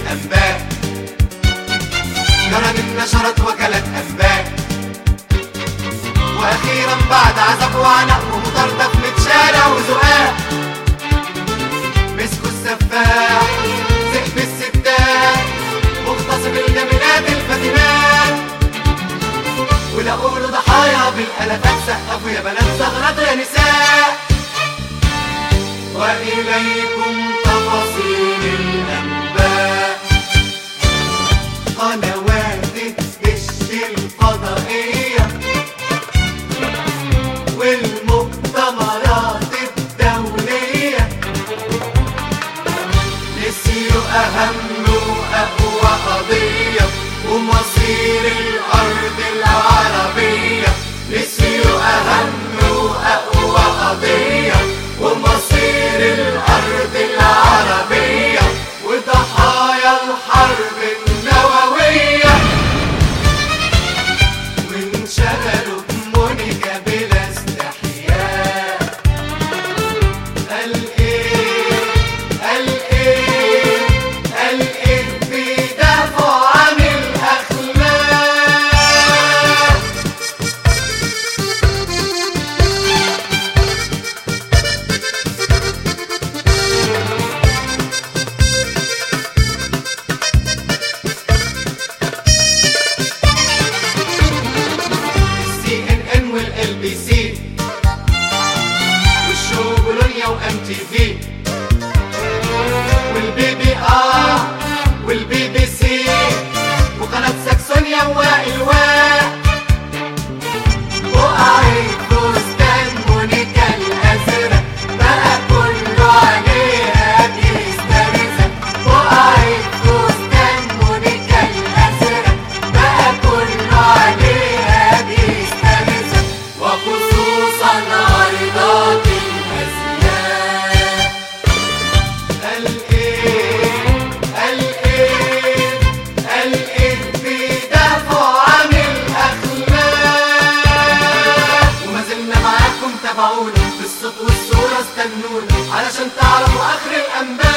الأنباء جرى من نشرت وكالة أنباء وأخيرا بعد عذاب وعناء ومطاردة في متشارع وزقاق مسكوا السفاح ذئب الستات مغتصب الجميلات الفاتنات ولقوا له ضحايا بالالافات سقفوا يا بنات زغرتوا يا نساء واليكم تفاصيل الانباء قنوات الدش الفضائيه والمؤتمرات الدوليه نسيوا اهم واقوى قضيه ومصير الارض العربيه نسيوا اهم واقوى قضيه ومصير الارض العربيه وضحايا الحرب النوويه وانشغلوا بمونيكا بلا استحياء قال ايه قال ايه قال ايه بيدافعوا عن الاخلاق السي ان ان والال بي سي والشو بولونيا وام تي في والبي بي ار والبي بي سي وقناة ساكسونيا وائل واء وقعت فستان مونيكا الازرق بقى كله عليها بيسترزق وقعت فستان مونيكا الازرق بقى كله عليها بيسترزق وخصوصا عرضات الازياء قال ايه قال ايه قال ايه بيدافعوا عن الاخلاق وما زلنا معاكم تابعونا بالصوت والصوره استنونا علشان تعرفوا اخر الانباء